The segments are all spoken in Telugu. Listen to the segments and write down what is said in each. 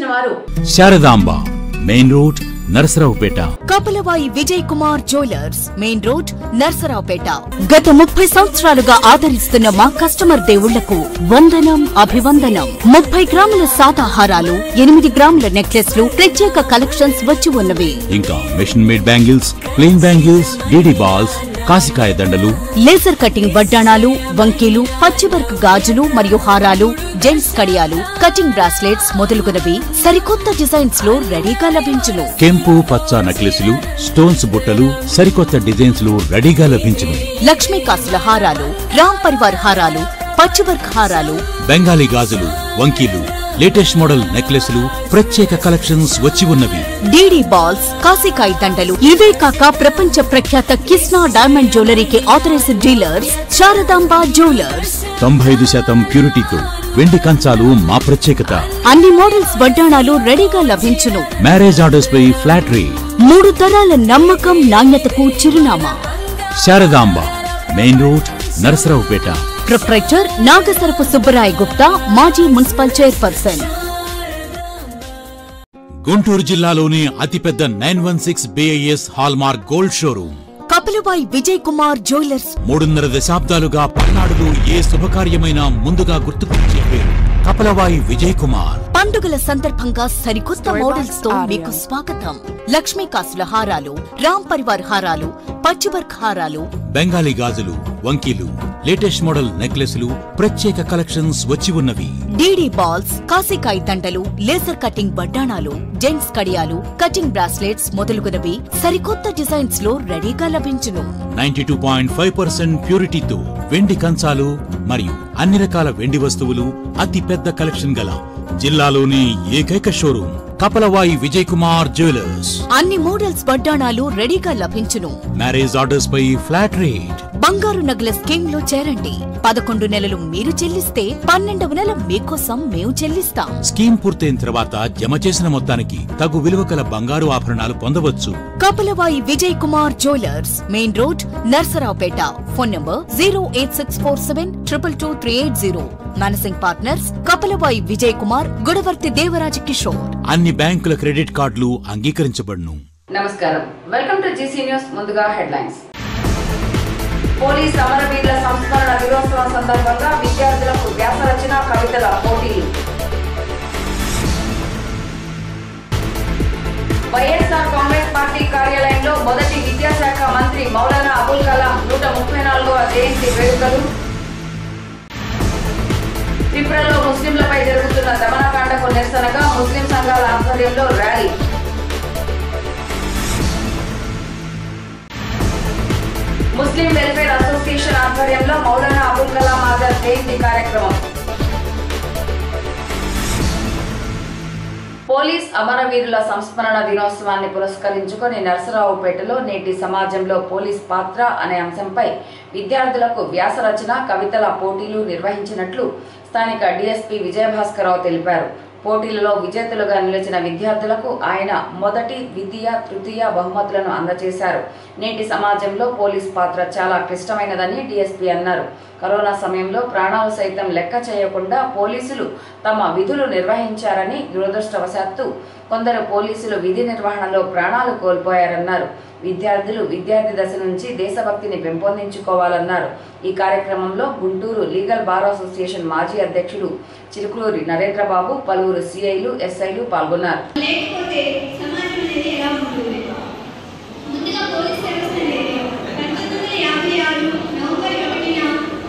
వారు Saradamba main road Narasaraopet Kapalavayi Vijay Kumar jewellers main road Narsaraopet గత ముప్పై సంవత్సరాలుగా ఆదరిస్తున్న మా కస్టమర్ దేవుళ్లకు వందనం అభివందనం ముప్పై గ్రాముల సాదాహారాలు ఎనిమిది గ్రాముల నెక్లెస్లు ప్రత్యేక కలెక్షన్స్ వచ్చి ఉన్నవి ఇంకా machine made bangles plain bangles DD balls కాసికాయ దండలు లేజర్ కటింగ్ వడ్డాణాలు వంకీలు పచ్చివర్క్ గాజులు మరియు హారాలు జెంట్స్ కడియాలు కటింగ్ బ్రాస్లెట్స్ మొదలుగునవి సరికొత్త డిజైన్స్ లో రెడీగా లభించును కెంపు పచ్చ నక్లెస్లు స్టోన్స్ బుట్టలు సరికొత్త డిజైన్స్ లు రెడీగా లభించును లక్ష్మీ కాసుల హారాలు రామ్ పరివార్ హారాలు పచ్చివర్క్ హారాలు బెంగాలీ గాజులు వంకీలు లేటెస్ట్ మోడల్ నెక్లెస్లు ప్రత్యేక కలెక్షన్స్ వచ్చి ఉన్నవి డీడీ బాల్స్ కాసికాయ దండలు ఇవే కాక ప్రపంచ ప్రఖ్యాత కిస్నా డైమండ్ జ్యువెలరీకి ఆథరైజ్డ్ డీలర్స్ శారదాంబ జ్యువెలర్స్ తొంభై ఐదు శాతం ప్యూరిటీతో వెండి కంచాలు మా ప్రత్యేకత అన్ని మోడల్స్ వడ్డాణాలు రెడీగా లభించును మ్యారేజ్ ఆర్డర్స్ పై ఫ్లాట్ రేట్ మూడు తరాల నమ్మకం నాణ్యతకు చిరునామా Saradamba main road Narasaraopet proprietor Nagasarapu Subbarai Gupta మాజీ మున్సిపల్ చైర్పర్సన్ గుంటూరు జిల్లాలోని అతిపెద్ద nine one six BIS hallmark gold showroom Kapilabai Vijay Kumar jewellers మూడున్నర దశాబ్దాలుగా పల్నాడులో ఏ శుభకార్యమైనా ముందుగా గుర్తుకొచ్చే పేరు కపలవాయి విజయ్ కుమార్ పండుగల సందర్భంగా సరికొత్త మోడల్స్ తో మీకు స్వాగతం లక్ష్మీ కాసుల హారాలు రామ్ పరివార్ హారాలు పచ్చివర్క్ హారాలు బెంగాలీ గాజులు వంకీలు లేటెస్ట్ మోడల్ నెక్లెస్లు ప్రత్యేక కలెక్షన్స్ వచ్చి ఉన్నవి డీడీ బాల్స్ కాసికాయ దండలు లేజర్ కటింగ్ వడ్డాణాలు జెంట్స్ కడియాలు కటింగ్ బ్రాస్లెట్స్ మొదలుగునవి సరికొత్త డిజైన్స్ లో రెడీగా లభించును ninety two point five percent ప్యూరిటీతో వెండి కంచాలు మరియు అన్ని రకాల వెండి వస్తువులు అతి పెద్ద కలెక్షన్ గల జిల్లాలోని ఏకైక షోరూమ్ కపలవాయి విజయ్ కుమార్ జ్యువెలర్స్ అన్ని మోడల్స్ వడ్డాణాలు రెడీగా లభించును మ్యారేజ్ ఆర్డర్స్ పై ఫ్లాట్ రేట్ బంగారు నగల స్కీమ్ లో చేరండి పదకొండు నెలలు మీరు చెల్లిస్తే పన్నెండవ నెల మీకోసం మేము చెల్లిస్తాం స్కీమ్ పూర్తయిన తర్వాత జమ చేసిన మొత్తానికి తగు విలువ కల బంగారు ఆభరణాలు పొందవచ్చు Kapalavayi Vijay Kumar jewellers main road Narsaraopet phone number zero eight six four seven triple two three eight zero managing partners Kapalavayi Vijay Kumar Gudavarthi Devaraja Kishore అన్ని బ్యాంకుల క్రెడిట్ కార్డులు అంగీకరించబడును నమస్కారం వెల్కమ్ టు జీసీ న్యూస్ ముందుగా హెడ్లైన్స్ పోలీస్ అమరవీరుల సంస్మరణ దినోత్సవం సందర్భంగా విద్యార్థులకు వ్యాస రచన కవితల పోటీలు వైఎస్ఆర్ కాంగ్రెస్ పార్టీ కార్యాలయంలో మొదటి విద్యాశాఖ మంత్రి మౌలానా అబుల్ కలాం నూట ముప్పై నాలుగవ జయంతి వేడుకలు త్రిపురలో ముస్లింలపై జరుగుతున్న దమనకాండకు నిరసనగా ముస్లిం సంఘాల ఆధ్వర్యంలో ర్యాలీ ముస్లిం వెల్ఫేర్ అసోసియేషన్ ఆధ్వర్యంలో మౌలానా అబుల్ కలాం ఆజాద్ జయంతి కార్యక్రమం పోలీస్ అమరవీరుల సంస్మరణ దినోత్సవాన్ని పురస్కరించుకొని నరసరావుపేటలో నేటి సమాజంలో పోలీస్ పాత్ర అనే అంశంపై విద్యార్థులకు వ్యాస రచన కవితల పోటీలు నిర్వహించినట్లు స్థానిక డీఎస్పీ విజయభాస్కరరావు తెలిపారు పోటీలలో విజేతలుగా నిలిచిన విద్యార్థులకు ఆయన మొదటి ద్వితీయ తృతీయ బహుమతులను అందజేశారు నేటి సమాజంలో పోలీస్ పాత్ర చాలా క్లిష్టమైనదని డీఎస్పీ అన్నారు కరోనా సమయంలో ప్రాణాలు సైతం లెక్క చేయకుండా పోలీసులు తమ విధులు నిర్వహించారని దురదృష్టవశాత్తు కొందరు పోలీసులు విధి నిర్వహణలో ప్రాణాలు కోల్పోయారన్నారు విద్యార్థులు విద్యార్థి దశ నుంచి దేశభక్తిని పెంపొందించుకోవాలన్నారు ఈ కార్యక్రమంలో గుంటూరు లీగల్ బార్ అసోసియేషన్ మాజీ అధ్యక్షుడు చిలుకూరి నరేంద్రబాబు పలువురు సిఐలు ఎస్ఐలు పాల్గొన్నారు లేకపోతే సమాజం అనేది ఎలా ఉంటుంది ముందుగా పోలీస్ వ్యవస్థ అనేది పంతొమ్మిది వందల యాభై ఆరు నవంబర్ ఒకటిన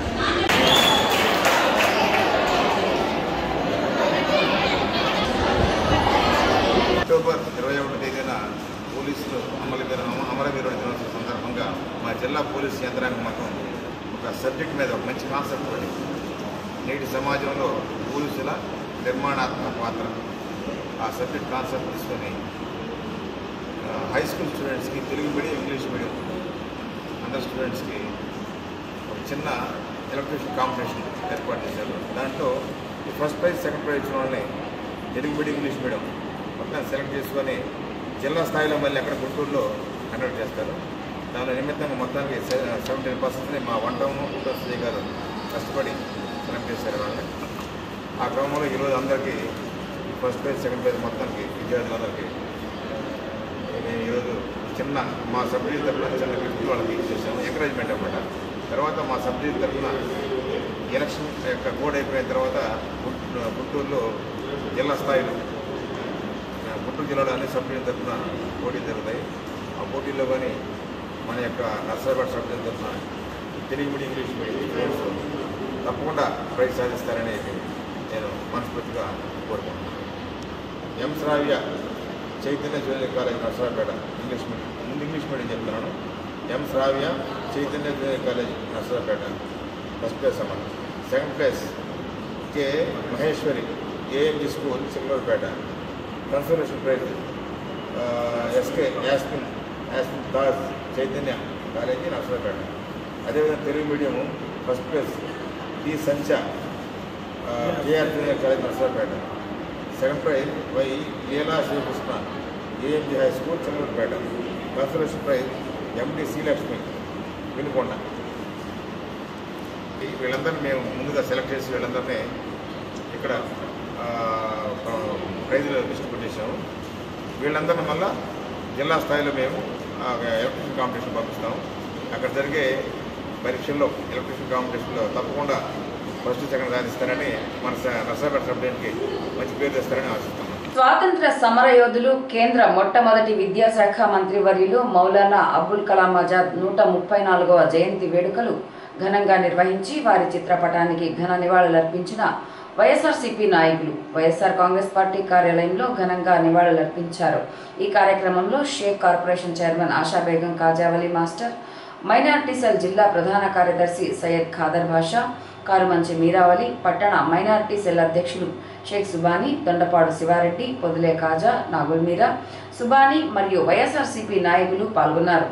అక్టోబర్ ఇరవై ఒకటి తేదీన పోలీసులు అమరవీర అమరవీరుల దినోత్సవం సందర్భంగా మా జిల్లా పోలీస్ యంత్రాంగం మొత్తం ఒక సబ్జెక్ట్ మీద ఒక మంచి కాన్సెప్ట్ పడి నేటి సమాజంలో పోలీసుల నిర్మాణాత్మక పాత్ర ఆ సబ్జెక్ట్ కాన్సెప్ట్ తీసుకొని ఆ, హై స్కూల్ స్టూడెంట్స్కి తెలుగు మీడియం ఇంగ్లీష్ మీడియం అందరు స్టూడెంట్స్కి ఒక చిన్న ఎలక్ట్రిషన్ కాంపిటీషన్ ఏర్పాటు చేశారు దాంట్లో ఈ ఫస్ట్ ప్రైజ్ సెకండ్ ప్రైజ్ ఇచ్చిన వాళ్ళని తెలుగు మీడియం ఇంగ్లీష్ మీడియం మొత్తం సెలెక్ట్ చేసుకొని జిల్లా స్థాయిలో మళ్ళీ అక్కడ గుంటూరులో కండక్ట్ చేస్తారు దాని నిమిత్తంగా మొత్తానికి సెవెంటీన్ పర్సెంట్ని మా one town two town Sri గారు కష్టపడి సెలెక్ట్ చేశారు వాళ్ళని ఆ క్రమంలో ఈరోజు అందరికీ ఫస్ట్ పేజ్ సెకండ్ పేజ్ మొత్తానికి విద్యార్థులందరికీ నేను ఈరోజు చిన్న మా సబ్జెక్ట్ తరఫున చిన్న గిఫ్ట్ వాళ్ళకి ఇచ్చేసాను ఎంకరేజ్మెంట్ అనమాట తర్వాత మా సబ్జెక్ట్ తరఫున ఎలక్షన్ యొక్క కోడ్ అయిపోయిన తర్వాత గుంటూ- గుంటూరులో జిల్లా స్థాయిలో ఆ, గుంటూరు జిల్లాలో అన్ని సబ్జెక్ట్ తరఫున పోటీలు జరుగుతాయి ఆ పోటీల్లో కానీ మన యొక్క నర్సరాబాద్ సబ్జెక్ట్ తరఫున Telugu medium English medium students తప్పకుండా ప్రైజ్ సాధిస్తారని నేను మనస్ఫూర్తిగా కోరుకుంటున్నాను M Sravya Chaitanya junior college Narsarapet English medium ముందు ఇంగ్లీష్ మీడియం చెప్తున్నాను M Sravya Chaitanya junior college Narsarapet first place అన్నమాట second place K Maheshwari AMG school Singurupet conservation prize ఆ, ఎస్కే యాస్మిన్ యాస్మిన్ దాస్ చైతన్య కాలేజీ నర్సరాపేట అదేవిధంగా Telugu medium first place T Sancha KR junior college Narsarapet second prize Y Leela Srikrishna ఏఎంజి high school Chandrapet conservation prize MD Srilakshmi Vinukonda ఈ వీళ్ళందరినీ మేము ముందుగా సెలెక్ట్ చేసి వీళ్ళందరినీ ఇక్కడ ఆ, ఆ, ప్రైజులు డిస్ట్రిబ్యూట్ చేసాము వీళ్ళందరిని మళ్ళా జిల్లా స్థాయిలో మేము ఆ, ఎలక్ట్రిషన్ కాంపిటీషన్ పంపిస్తాము అక్కడ జరిగే పరీక్షల్లో ఎలక్ట్రిషన్ కాంపిటీషన్లో తప్పకుండా ఫస్ట్ సెకండ్ సాధిస్తారని మన స- నర్సాపేట సబ్జెక్ట్కి మంచి పేరు తెస్తారని ఆశిస్తున్నాం స్వాతంత్ర సమరయోధులు కేంద్ర మొట్టమొదటి విద్యాశాఖ మంత్రివర్యులు మౌలానా అబుల్ కలాం ఆజాద్ నూట ముప్పై నాలుగవ జయంతి వేడుకలు ఘనంగా నిర్వహించి వారి చిత్రపటానికి ఘన నివాళులర్పించిన వైఎస్ఆర్సీపీ నాయకులు వైఎస్ఆర్ కాంగ్రెస్ పార్టీ కార్యాలయంలో ఘనంగా నివాళులర్పించారు ఈ కార్యక్రమంలో Shaik corporation chairman Asha Begum Khajavali master minority cell జిల్లా ప్రధాన కార్యదర్శి సయ్యద్ ఖాదర్ బాషా కారుమంచి మీరావలి పట్టణ మైనార్టీ సెల్ అధ్యక్షులు షేక్ సుబానీ దొండపాడు శివారెడ్డి పొదిలే కాజా నాగుల్ మీరా సుబానీ మరియు వైఎస్ఆర్సీపీ నాయకులు పాల్గొన్నారు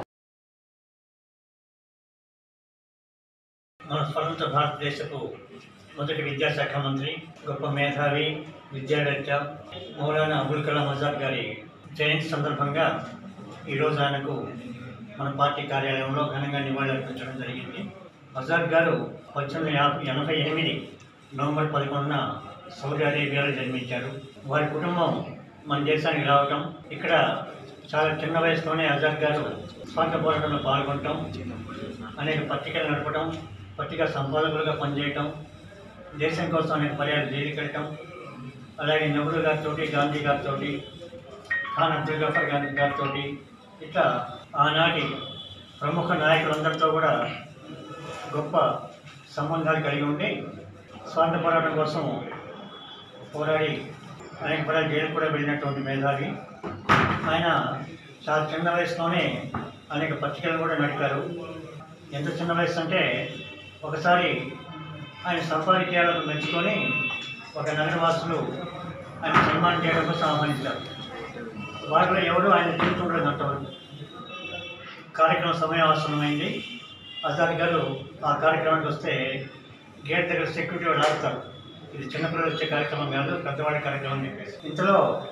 మన స్వతంత్ర భారతదేశపు మొదటి విద్యాశాఖ మంత్రి గొప్ప మేధావి విద్యావేత్త మౌలానా అబుల్ కలాం ఆజాద్ గారి జయంతి సందర్భంగా ఈరోజు ఆయనకు మన పార్టీ కార్యాలయంలో ఘనంగా నివాళులర్పించడం జరిగింది ఆజాద్ గారు పంతొమ్మిది యాభై ఎనభై ఎనిమిది నవంబర్ పదకొండున సౌదీ అరేబియాలో జన్మించారు వారి కుటుంబం మన దేశానికి రావటం ఇక్కడ చాలా చిన్న వయసులోనే ఆజాద్ గారు స్వాతంత్ర పోరాటంలో పాల్గొనటం అనేక పత్రికలు నడపడం పత్రికా సంపాదకులుగా పనిచేయటం దేశం కోసం అనేక పర్యాలు జైలుకి వెళ్ళటం అలాగే నెహ్రూ గారితో గాంధీ గారితో ఖాన్ అబ్దుల్ గఫర్ గాంధీ గారితో ఇట్లా ఆనాటి ప్రముఖ నాయకులందరితో కూడా గొప్ప సంబంధాలు కలిగి ఉండి స్వాతంత్ర పోరాటం కోసం పోరాడి అనేక పర్యాలు జైలు కూడా వెళ్ళినటువంటి మేధావి ఆయన చాలా చిన్న వయసులోనే అనేక పత్రికలు కూడా నడిపారు ఎంత చిన్న వయసు అంటే ఒకసారి ఆయన సంపాదించాలను మెచ్చుకొని ఒక నగరవాసులు ఆయన సన్మానం చేయడం కోసం ఆహ్వానించారు వారిలో ఎవరు ఆయన జీవితంలో అంతవరకు కార్యక్రమం సమయం ఆసన్నమైంది ఆజాద్ గారు ఆ కార్యక్రమానికి వస్తే గేట్ దగ్గర సెక్యూరిటీ వాళ్ళు ఆగుతారు ఇది చిన్నపిల్లలు వచ్చే కార్యక్రమం కాదు పెద్దవాడి కార్యక్రమం అని చెప్పేసి ఇంతలో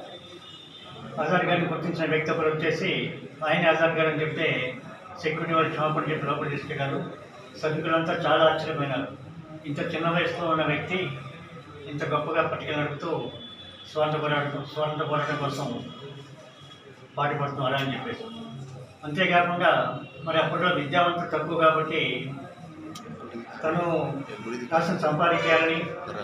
ఆజాద్ గారిని గుర్తించిన వ్యక్తి ఒకరు వచ్చేసి ఆయన ఆజాద్ గారు అని చెప్తే సెక్యూరిటీ వాళ్ళు క్షమాపణ చెప్పి లోపల తీసుకెళ్ళారు సభ్యులంతా చాలా ఆశ్చర్యపోయినారు ఇంత చిన్న వయసులో ఉన్న వ్యక్తి ఇంత గొప్పగా పట్టుకెళ్ళి నడుపుతూ స్వాతంత్ర పోరాటం స్వాతంత్ర పోరాటం కోసం పాటుపడుతున్నారు అని చెప్పేసి అంతేకాకుండా మరి అప్పట్లో విద్యావంతులు తక్కువ కాబట్టి తను కాసిన సంపాదించాలని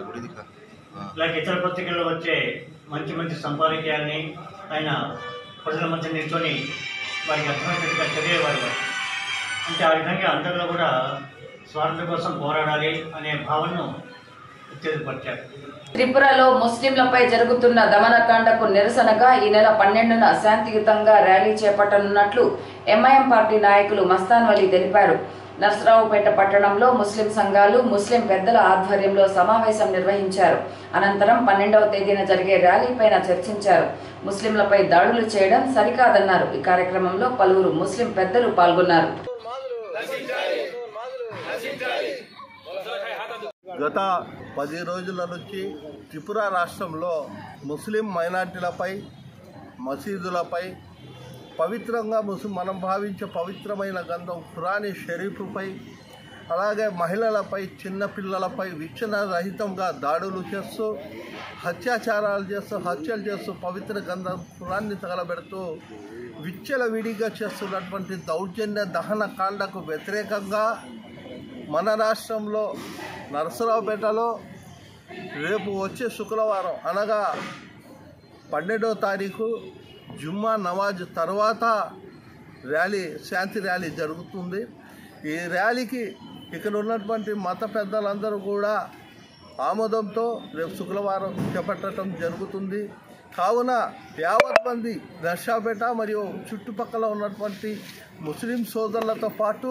ఇలాంటి ఇతర పత్రికల్లో వచ్చే మంచి మంచి సంపాదించాలని ఆయన ప్రజల మధ్య నిల్చొని వారికి అర్థమయ్యేట్టుగా చదివేవారు అంటే ఆ విధంగా అందరిలో కూడా స్వాతంత్రం కోసం పోరాడాలి అనే భావనను ఉత్తేజపరిచారు త్రిపురలో ముస్లింలపై జరుగుతున్న దమనకాండకు నిరసనగా ఈ నెల పన్నెండున శాంతియుతంగా ర్యాలీ చేపట్టనున్నట్లు ఎంఐఎం పార్టీ నాయకులు మస్తాన్ వలీ తెలిపారు నర్సరావుపేట పట్టణంలో ముస్లిం సంఘాలు ముస్లిం పెద్దల ఆధ్వర్యంలో సమావేశం నిర్వహించారు అనంతరం పన్నెండవ తేదీన జరిగే ర్యాలీపైన చర్చించారు ముస్లింలపై దాడులు చేయడం సరికాదన్నారు ఈ కార్యక్రమంలో పలువురు ముస్లిం పెద్దలు పాల్గొన్నారు గత పది రోజుల నుంచి త్రిపుర రాష్ట్రంలో ముస్లిం మైనార్టీలపై మసీదులపై పవిత్రంగా ముస్లిం మనం భావించే పవిత్రమైన గ్రంథం ఖురాని షరీఫ్పై అలాగే మహిళలపై చిన్నపిల్లలపై విచ్ఛిన్న రహితంగా దాడులు చేస్తూ అత్యాచారాలు చేస్తూ హత్యలు చేస్తూ పవిత్ర గంధపురాన్ని తగలబెడుతూ విచ్చల విడిగా చేస్తున్నటువంటి దౌర్జన్య దహన కాండకు వ్యతిరేకంగా మన రాష్ట్రంలో నరసరావుపేటలో రేపు వచ్చే శుక్రవారం అనగా పన్నెండో తారీఖు జుమ్మా నమాజ్ తర్వాత ర్యాలీ శాంతి ర్యాలీ జరుగుతుంది ఈ ర్యాలీకి ఇక్కడ ఉన్నటువంటి మత పెద్దలందరూ కూడా ఆమోదంతో రేపు శుక్రవారం చేపట్టడం జరుగుతుంది కావున యావత్ మంది దర్శాపేట మరియు చుట్టుపక్కల ఉన్నటువంటి ముస్లిం సోదరులతో పాటు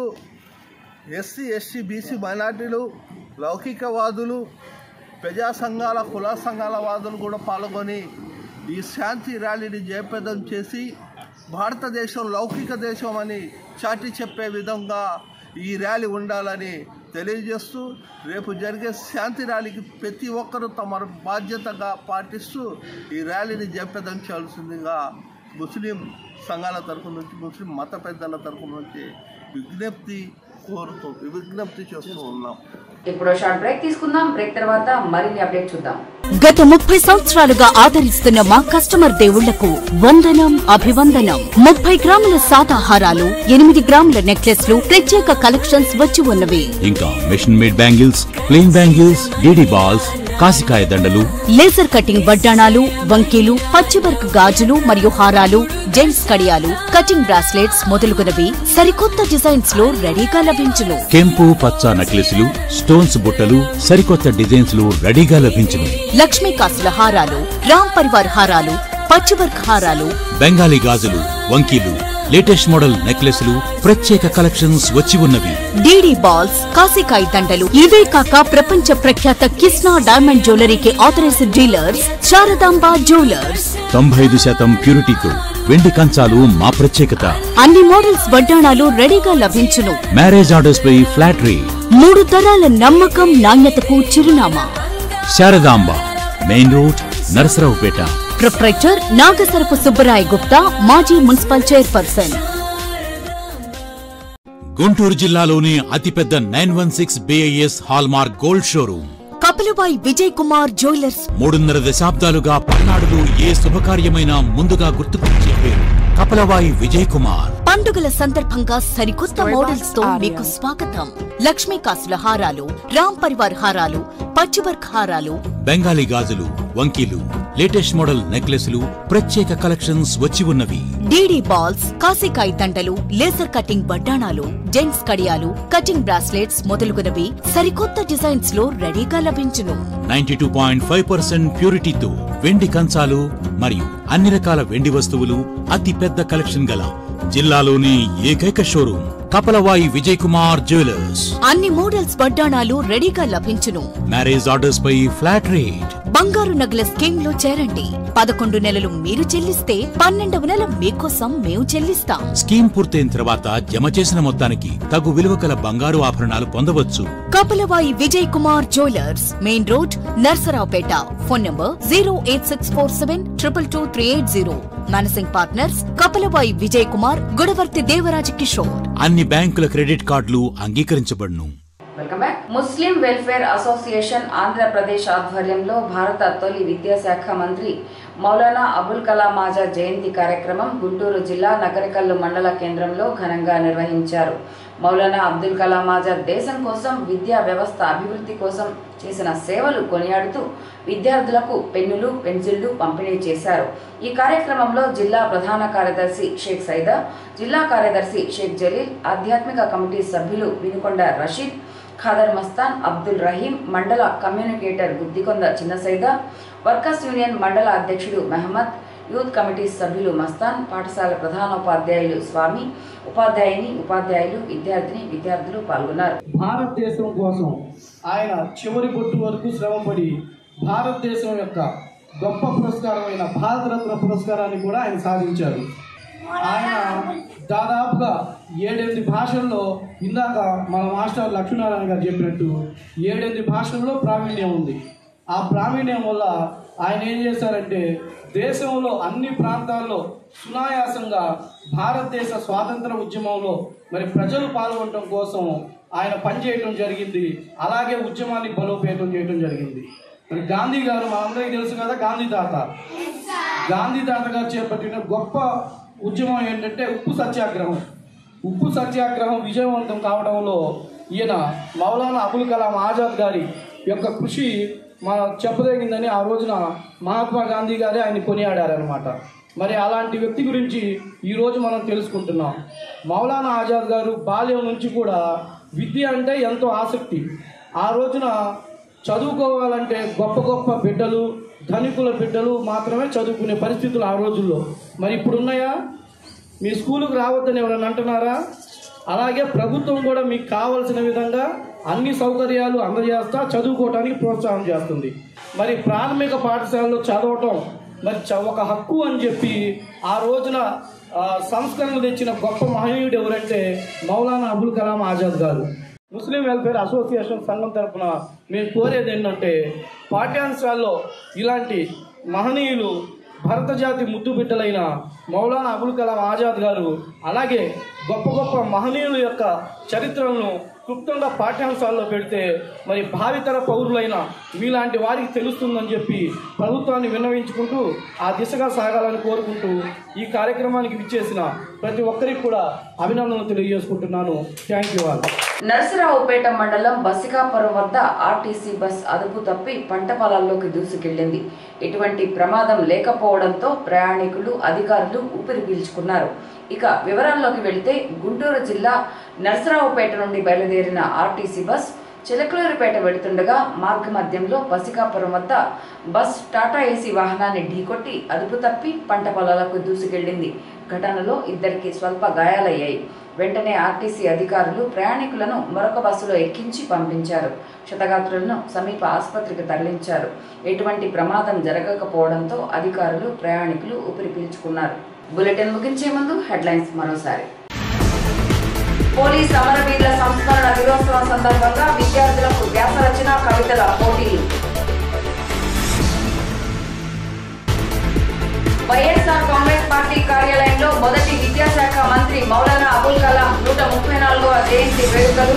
ఎస్సీ ఎస్టీ బీసీ మైనార్టీలు లౌకికవాదులు ప్రజా సంఘాల కుల సంఘాల వాదులు కూడా పాల్గొని ఈ శాంతి ర్యాలీని జయప్రదం చేసి భారతదేశం లౌకిక దేశం అని చాటి చెప్పే విధంగా ఈ ర్యాలీ ఉండాలని తెలియజేస్తూ రేపు జరిగే శాంతి ర్యాలీకి ప్రతి ఒక్కరూ తమ బాధ్యతగా పాటిస్తూ ఈ ర్యాలీని జయప్రదం చేయాల్సిందిగా ముస్లిం సంఘాల తరపు నుంచి ముస్లిం మత పెద్దల తరపు నుంచి విజ్ఞప్తి కోరుతూ విజ్ఞప్తి చేస్తూ ఉన్నాం ఇప్పుడు షార్ట్ బ్రేక్ తీసుకుందాం బ్రేక్ తర్వాత మరిన్ని అప్డేట్ చూద్దాం గత ముప్పై సంవత్సరాలుగా ఆదరిస్తున్న మా కస్టమర్ దేవుళ్లకు వందనం అభివందనం ముప్పై గ్రాముల సాదాహారాలు ఎనిమిది గ్రాముల నెక్లెస్లు ప్రత్యేక కలెక్షన్స్ వచ్చి ఉన్నవి ఇంకా machine made bangles plain bangles DD balls కాసికాయ దండలు లేజర్ కటింగ్ వడ్డాణాలు వంకీలు పచ్చివర్క్ గాజులు మరియు హారాలు జెంట్స్ కడియాలు కటింగ్ బ్రాస్లెట్స్ మొదలుగునవి సరికొత్త డిజైన్స్ లో రెడీగా లభించును కెంపు పచ్చ నక్లెస్లు స్టోన్స్ బుట్టలు సరికొత్త డిజైన్స్ లు రెడీగా లభించును లక్ష్మీ కాసుల హారాలు రామ్ పరివార్ హారాలు పచ్చివర్క్ హారాలు బెంగాలీ గాజులు వంకీలు లేటెస్ట్ మోడల్ నెక్లెస్లు ప్రత్యేక కలెక్షన్స్ వచ్చి ఉన్నవి డీడీ బాల్స్ కాసికాయ దండలు ఇవే కాక ప్రపంచ ప్రఖ్యాత కిస్నా డైమండ్ జ్యువెలరీకి ఆథరైజ్డ్ డీలర్స్ శారదాంబ జ్యువెలర్స్ తొంభై ఐదు శాతం ప్యూరిటీతో వెండి కంచాలు మా ప్రత్యేకత అన్ని మోడల్స్ వడ్డాణాలు రెడీగా లభించును మ్యారేజ్ ఆర్డర్స్ పై ఫ్లాట్ రేట్ మూడు తరాల నమ్మకం నాణ్యతకు చిరునామా Saradamba main road Narasaraopet proprietor Nagasarapu Subbarai Gupta మాజీ మున్సిపల్ చైర్పర్సన్ గుంటూరు జిల్లాలోని అతిపెద్ద nine one six BIS hallmark gold showroom Kapilabai Vijay Kumar jewellers మూడున్నర దశాబ్దాలుగా పల్నాడులో ఏ శుభకార్యమైనా ముందుగా గుర్తుకొచ్చే పేరు కపలవాయి విజయ్ కుమార్ పండుగల సందర్భంగా సరికొత్త మోడల్స్ తో మీకు స్వాగతం లక్ష్మీ కాసుల హారాలు రామ్ పరివార్ హారాలు పచ్చివర్క్ హారాలు బెంగాలీ గాజులు వంకీలు లేటెస్ట్ మోడల్ నెక్లెస్లు ప్రత్యేక కలెక్షన్స్ వచ్చి ఉన్నవి డీడీ బాల్స్ కాసికాయ దండలు లేజర్ కటింగ్ బడ్డాణాలు జెంట్స్ కడియాలు కటింగ్ బ్రాస్లెట్స్ మొదలుగునవి సరికొత్త డిజైన్స్ లో రెడీగా లభించును ninety two point five percent ప్యూరిటీతో వెండి కంచాలు మరియు అన్ని రకాల వెండి వస్తువులు అతి పెద్ద కలెక్షన్ గల జిల్లాలోని ఏకైక షోరూమ్ కపలవాయి విజయ్ కుమార్ జ్యువెలర్స్ అన్ని మోడల్స్ వడ్డాణాలు రెడీగా లభించును మ్యారేజ్ ఆర్డర్స్ పై ఫ్లాట్ రేట్ బంగారు నగల స్కీమ్ లో చేరండి పదకొండు నెలలు మీరు చెల్లిస్తే పన్నెండవ నెల మీకోసం మేము చెల్లిస్తాం స్కీమ్ పూర్తయిన తర్వాత జమ చేసిన మొత్తానికి తగు విలువ కల బంగారు ఆభరణాలు పొందవచ్చు Kapalavayi Vijay Kumar jewellers main road Narsaraopet phone number zero eight six four seven triple two three eight zero managing partners Kapalavayi Vijay Kumar Gudavarthi Devaraj Kishore అన్ని బ్యాంకుల క్రెడిట్ కార్డులు అంగీకరించబడును welcome back Muslim welfare association Andhra Pradesh ఆధ్వర్యంలో భారత తొలి విద్యాశాఖ మంత్రి మౌలానా అబుల్ కలాం ఆజాద్ జయంతి కార్యక్రమం గుంటూరు జిల్లా నగరికల్లు మండల కేంద్రంలో ఘనంగా నిర్వహించారు మౌలానా అబ్దుల్ కలాం ఆజాద్ దేశం కోసం విద్యా వ్యవస్థ అభివృద్ధి కోసం చేసిన సేవలు కొనియాడుతూ విద్యార్థులకు పెన్నులు పెన్సిళ్లు పంపిణీ చేశారు ఈ కార్యక్రమంలో జిల్లా ప్రధాన కార్యదర్శి షేక్ సైదా జిల్లా కార్యదర్శి షేక్ జలీల్ ఆధ్యాత్మిక కమిటీ సభ్యులు వినుకొండ రషీద్ ఖాదర్ మస్తాన్ అబ్దుల్ రహీం మండల communicator Guddikonda Chinnasaida workers union మండల అధ్యక్షుడు మహమ్మద్ యూత్ కమిటీ సభ్యులు మస్తాన్ పాఠశాల ప్రధానోపాధ్యాయులు స్వామి ఉపాధ్యాయుని ఉపాధ్యాయులు విద్యార్థిని విద్యార్థులు పాల్గొన్నారు భారతదేశం కోసం ఆయన చివరి బొట్టు వరకు శ్రమపడి భారతదేశం యొక్క గొప్ప పురస్కారమైన భారతరత్న పురస్కారాన్ని కూడా ఆయన సాధించారు ఆయన దాదాపుగా ఏడెనిమిది భాషల్లో ఇందాక మన మాస్టర్ లక్ష్మీనారాయణ గారు చెప్పినట్టు ఏడెనిమిది భాషల్లో ప్రావీణ్యం ఉంది ఆ ప్రావీణ్యం వల్ల ఆయన ఏం చేశారంటే దేశంలో అన్ని ప్రాంతాల్లో సునాయాసంగా భారతదేశ స్వాతంత్ర ఉద్యమంలో మరి ప్రజలు పాల్గొనడం కోసం ఆయన పనిచేయటం జరిగింది అలాగే ఉద్యమాన్ని బలోపేతం చేయడం జరిగింది మరి గాంధీ గారు మనందరికీ తెలుసు కదా గాంధీ తాత గాంధీ తాత గారు చేపట్టిన గొప్ప ఉద్యమం ఏంటంటే ఉప్పు సత్యాగ్రహం ఉప్పు సత్యాగ్రహం విజయవంతం కావడంలో ఈయన మౌలానా అబుల్ కలాం ఆజాద్ గారి యొక్క కృషి మన చెప్పదగిందని ఆ రోజున మహాత్మా గాంధీ గారే ఆయన కొనియాడారనమాట మరి అలాంటి వ్యక్తి గురించి ఈరోజు మనం తెలుసుకుంటున్నాం మౌలానా ఆజాద్ గారు బాల్యం నుంచి కూడా విద్య అంటే ఎంతో ఆసక్తి ఆ రోజున చదువుకోవాలంటే గొప్ప గొప్ప బిడ్డలు ధనికుల బిడ్డలు మాత్రమే చదువుకునే పరిస్థితులు ఆ రోజుల్లో మరి ఇప్పుడు ఉన్నాయా మీ స్కూలుకు రావద్దని ఎవరైనా అంటున్నారా అలాగే ప్రభుత్వం కూడా మీకు కావలసిన విధంగా అన్ని సౌకర్యాలు అందజేస్తా చదువుకోవడానికి ప్రోత్సాహం చేస్తుంది మరి ప్రాథమిక పాఠశాలలో చదవటం మరి చ- ఒక హక్కు అని చెప్పి ఆ రోజున ఆ, సంస్కరణలు తెచ్చిన గొప్ప మహనీయుడు ఎవరంటే మౌలానా అబుల్ కలాం ఆజాద్ గారు ముస్లిం వెల్ఫేర్ అసోసియేషన్ సంఘం తరఫున మేము కోరేది ఏంటంటే పాఠ్యాంశాల్లో ఇలాంటి మహనీయులు భరత జాతి ముద్దు బిడ్డలైన మౌలానా అబుల్ కలాం ఆజాద్ గారు అలాగే గొప్ప గొప్ప మహనీయుల యొక్క చరిత్రలను క్లుప్తంగా పాఠ్యాంశాల్లో పెడితే మరి భావితర పౌరులైన మీలాంటి వారికి తెలుస్తుందని చెప్పి ప్రభుత్వాన్ని విన్నవించుకుంటూ ఆ దిశగా సాగాలని కోరుకుంటూ ఈ కార్యక్రమానికి విచ్చేసిన ప్రతి ఒక్కరికి కూడా అభినందనలు తెలియజేసుకుంటున్నాను థ్యాంక్ యూ ఆల్ నరసరావుపేట మండలం బసికాపురం వద్ద ఆర్టీసీ బస్ అదుపు తప్పి పంట పొలాల్లోకి దూసుకెళ్లింది ఎటువంటి ప్రమాదం లేకపోవడంతో ప్రయాణికులు అధికారులు ఊపిరి పీల్చుకున్నారు ఇక వివరాల్లోకి వెళితే గుంటూరు జిల్లా నరసరావుపేట నుండి బయలుదేరిన ఆర్టీసీ బస్ చిలకలూరుపేట వెళుతుండగా మార్గ మధ్యంలో బసికాపురం వద్ద బస్ టాటా ఏసీ వాహనాన్ని ఢీకొట్టి అదుపు తప్పి పంట పొలాలకు దూసుకెళ్లింది ఘటనలో ఇద్దరికి స్వల్ప గాయాలయ్యాయి వెంటనే ఆర్టీసీ అధికారులు ప్రయాణికులను మరొక బస్సులో ఎక్కించి పంపించారు క్షతగాత్రులను సమీప ఆసుపత్రికి తరలించారు ఎటువంటి ప్రమాదం జరగకపోవడంతో అధికారులు ప్రయాణికులు ఊపిరి పీల్చుకున్నారు బులెటిన్ ముగించే ముందు హెడ్లైన్స్ మరోసారి పోలీస్ అమరవీరుల సంస్మరణ దినోత్సవం సందర్భంగా విద్యార్థులకు వ్యాస రచన కవితల పోటీలు వైఎస్ఆర్ కాంగ్రెస్ పార్టీ కార్యాలయంలో మొదటి విద్యాశాఖ మంత్రి మౌలానా అబుల్ కలాం నూట ముప్పై నాలుగవ జయంతి వేడుకలు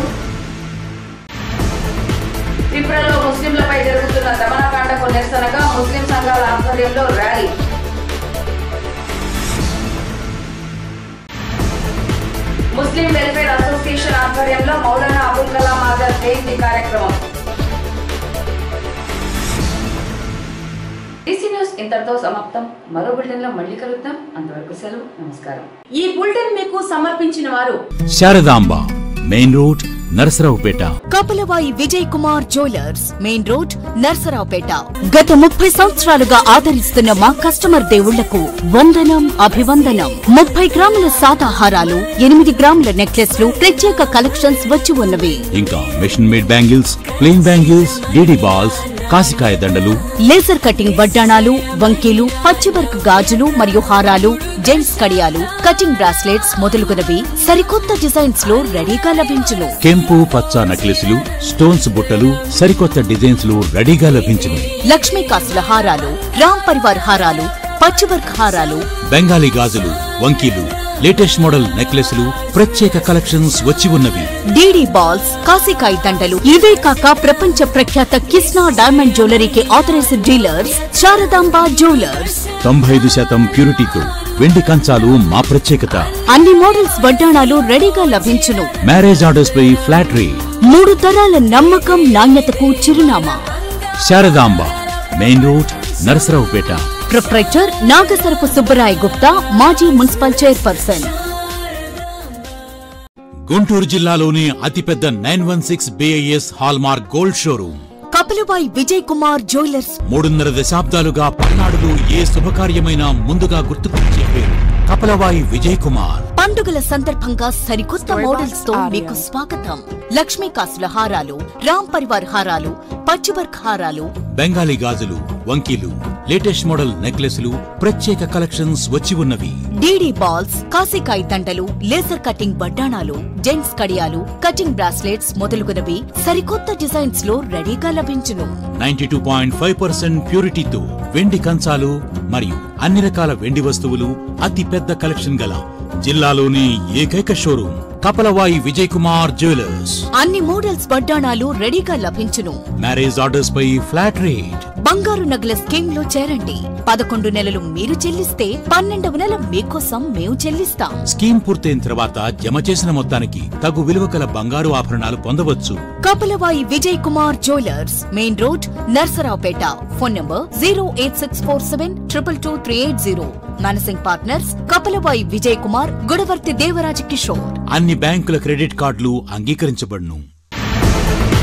త్రిపురలో ముస్లింలపై జరుగుతున్న దమనకాండకు నిరసనగా ముస్లిం సంఘాల ఆధ్వర్యంలో ర్యాలీ ముస్లిం వెల్ఫేర్ అసోసియేషన్ ఆధ్వర్యంలో మౌలానా అబుల్ కలాం ఆజాద్ జయంతి కార్యక్రమం టీసీ న్యూస్ ఇంతటితో సమాప్తం మరో బులెటిన్ లో మళ్ళీ కలుద్దాం అంతవరకు సెలవు నమస్కారం ఈ బులెటిన్ మీకు సమర్పించిన వారు Saradamba main road Narasaraopet Kapalavayi Vijay Kumar jewellers main road Narsaraopet గత ముప్పై సంవత్సరాలుగా ఆదరిస్తున్న మా కస్టమర్ దేవుళ్లకు వందనం అభివందనం ముప్పై గ్రాముల సాదాహారాలు ఎనిమిది గ్రాముల నెక్లెస్లు ప్రత్యేక కలెక్షన్స్ వచ్చి ఉన్నవి ఇంకా machine made bangles plain bangles DD balls కాసికాయ దండలు లేజర్ కటింగ్ వడ్డాణాలు వంకీలు పచ్చివర్క్ గాజులు మరియు హారాలు జెంట్స్ కడియాలు కటింగ్ బ్రాస్లెట్స్ మొదలుగునవి సరికొత్త డిజైన్స్ లో రెడీగా లభించును కెంపు పచ్చ నక్లెస్లు స్టోన్స్ బుట్టలు సరికొత్త డిజైన్స్ లో రెడీగా లభించును లక్ష్మీ కాసుల హారాలు రామ్ పరివార్ హారాలు పచ్చివర్క్ హారాలు బెంగాలీ గాజులు వంకీలు లేటెస్ట్ మోడల్ నెక్లెస్లు ప్రత్యేక కలెక్షన్స్ వచ్చి ఉన్నవి డీడీ బాల్స్ కాసికాయ దండలు ఇవే కాక ప్రపంచ ప్రఖ్యాత కిస్నా డైమండ్ జ్యువెలరీకి ఆథరైజ్డ్ డీలర్స్ శారదాంబ జ్యువెలర్స్ తొంభై ఐదు శాతం ప్యూరిటీతో వెండి కంచాలు మా ప్రత్యేకత అన్ని మోడల్స్ వడ్డాణాలు రెడీగా లభించును మ్యారేజ్ ఆర్డర్స్ పై ఫ్లాట్ రేట్ మూడు తరాల నమ్మకం నాణ్యతకు చిరునామా Saradamba main road Narasaraopet proprietor Nagasarapu Subbarai Gupta మాజీ మున్సిపల్ చైర్పర్సన్ గుంటూరు జిల్లాలోని అతిపెద్ద nine one six BIS hallmark gold showroom Kapilabai Vijay Kumar jewellers మూడున్నర దశాబ్దాలుగా పల్నాడులో ఏ శుభకార్యమైనా ముందుగా గుర్తుకొచ్చే పేరు కపలవాయి విజయ్ కుమార్ పండుగల సందర్భంగా సరికొత్త మోడల్స్ తో మీకు స్వాగతం లక్ష్మీ కాసుల హారాలు రామ్ పరివార్ హారాలు పచ్చివర్క్ హారాలు బెంగాలీ గాజులు వంకీలు లేటెస్ట్ మోడల్ నెక్లెస్లు ప్రత్యేక కలెక్షన్స్ వచ్చి ఉన్నవి డీడీ బాల్స్ కాసికాయ దండలు లేజర్ కటింగ్ బడ్డాణాలు జెంట్స్ కడియాలు కటింగ్ బ్రాస్లెట్స్ మొదలుగునవి సరికొత్త డిజైన్స్ లో రెడీగా లభించును ninety two point five percent ప్యూరిటీతో వెండి కంచాలు మరియు అన్ని రకాల వెండి వస్తువులు అతి పెద్ద కలెక్షన్ గల జిల్లాలోని ఏకైక షోరూమ్ కపలవాయి విజయ్ కుమార్ జ్యువెలర్స్ అన్ని మోడల్స్ వడ్డాణాలు రెడీగా లభించును మ్యారేజ్ ఆర్డర్స్ పై ఫ్లాట్ రేట్ బంగారు నగల స్కీమ్ లో చేరండి పదకొండు నెలలు మీరు చెల్లిస్తే పన్నెండవ నెల మీకోసం మేము చెల్లిస్తాం స్కీమ్ పూర్తయిన తర్వాత జమ చేసిన మొత్తానికి తగు విలువ కల బంగారు ఆభరణాలు పొందవచ్చు Kapalavayi Vijay Kumar jewellers main road Narsaraopet phone number zero eight six four seven triple two three eight zero managing partners Kapalavayi Vijay Kumar Gudavarthi Devaraja Kishore అన్ని బ్యాంకుల క్రెడిట్ కార్డులు అంగీకరించబడును